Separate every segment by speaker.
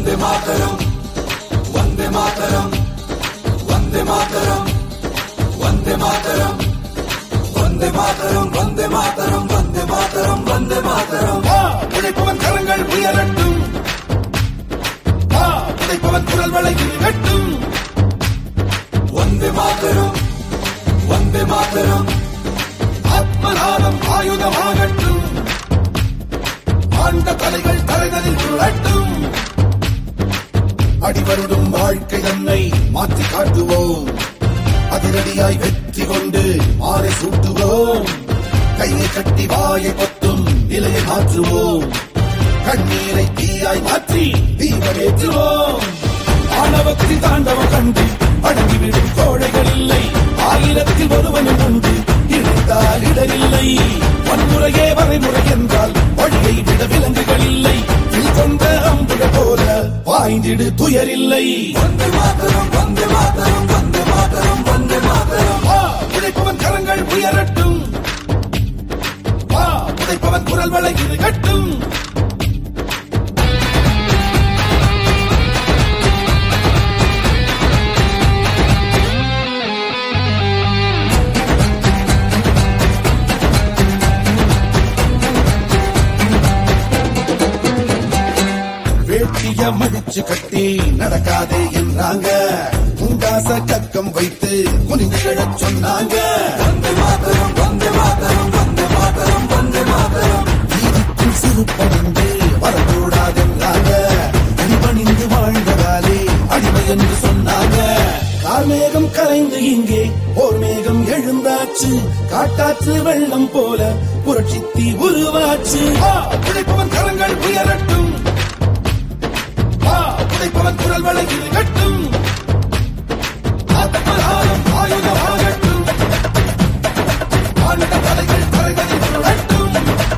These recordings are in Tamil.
Speaker 1: வந்தே மாதரம் வந்தே மாதரம் வந்தே மாதரம் வந்தே மாதரம் வந்தே மாதரம் வந்தே மாதரம் வந்தே மாதரம் வந்தே மாதரம்
Speaker 2: வா உழைப்பவன் கரங்கள் உயரட்டும் வா உழைப்பவன் குரல் வளையில் வெட்டும்
Speaker 1: வந்தே மாதரம் வந்தே மாதரம்
Speaker 2: ஆத்மநாதம் ஆயுதமாகட்டும் ஆண்ட தலைகள் தலைகளில் உழட்டும் அடிவருடும் வாழ்க்கை தன்னை மாற்றி காட்டுவோம் அதிரடியாய் வெற்றி கொண்டு மாறை சூட்டுவோம் கையை கட்டி வாயை பொத்தும் நிலையை மாற்றுவோம் கண்ணீரை தீயாய் மாற்றி தீபமேற்றுவோம் ஆணவத்தை தாண்டவம் கண்டு அடங்கிவிடும் கோழைகள் இல்லை ஆயிரத்தில் ஒருவனும் உண்டு இணைந்தால் இடரில்லை வன்முறையே வரைமுறை என்றால் வழியை விட விலங்குகள் இல்லை வில் கொண்ட அம்புகள் போல பாய்ந்திடு துயரில்லை
Speaker 1: வந்தே மாதரம் வந்தே மாதரம் வந்தே மாதரம் வந்தே மாதரம்
Speaker 2: வா உழைப்பவன் கரங்கள் உயரட்டும் வா உழைப்பவன் குரல் வளைகிறது கட்டும் வேட்டிய மடிச்சு கட்டி நடக்காதே என்றாங்க உண்டாச கக்கம் வைத்து குனிந்திடச் சொன்னாங்க
Speaker 1: வந்தே மாதரம் வந்தே மாதரம் வந்தே மாதரம் வந்தே மாதரம்
Speaker 2: நீதிக்குள் சிறுபணிந்து வரக்கூடாதென்றாங்க அடிபணிந்து வாழ்ந்ததாலே அடிமை என்று சொன்னாங்க கார்மேகம் கரைந்து இங்கே ஓர் மேகம் எழுந்தாச்சு காட்டாற்று வெள்ளம் போல புரட்சித்தி உருவாச்சு வா, உழைப்பவன் கரங்கள் உயரட்டும் வா, உழைப்பவன் குரல் வளையில் கட்டும் ஆத்மநாதம் ஆயுதமாகட்டும் ஆண்ட தலைகள் தலைகளில் உழட்டும்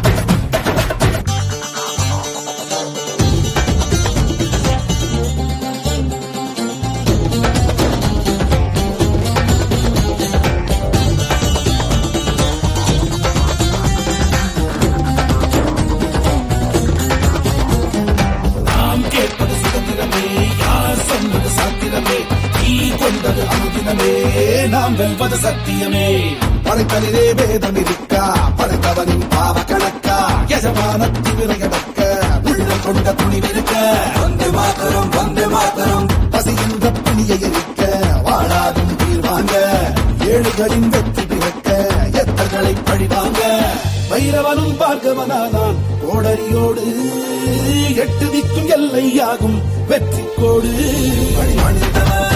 Speaker 2: நாம் கேட்பது சுதந்திரமே யார் சொன்னது சாத்திரமே நீ கொண்டது அமுதினமே நாம் வெல்வது சத்தியமே படைத்தலிலே வேதம் இருக்கா படைத்தவனின் பாவ கணக்கா யஜமானத்தின் விரையடக்க உள்ள கொண்ட துணிவிருக்க
Speaker 1: வந்தே மாதரம் வந்தே மாதரம்
Speaker 2: பசிகின்ற பிணியை எரிக்க வாழாதும் தீர்வாங்க ஏழுகளின் வெற்றி பிறக்க எத்தர்களை பழிவாங்க வைரவனும் பார்க்கவனானான் கோடரியோடு எட்டு திக்கும் எல்லையாகும் வெற்றி கோடு பணிமணிந்தவன்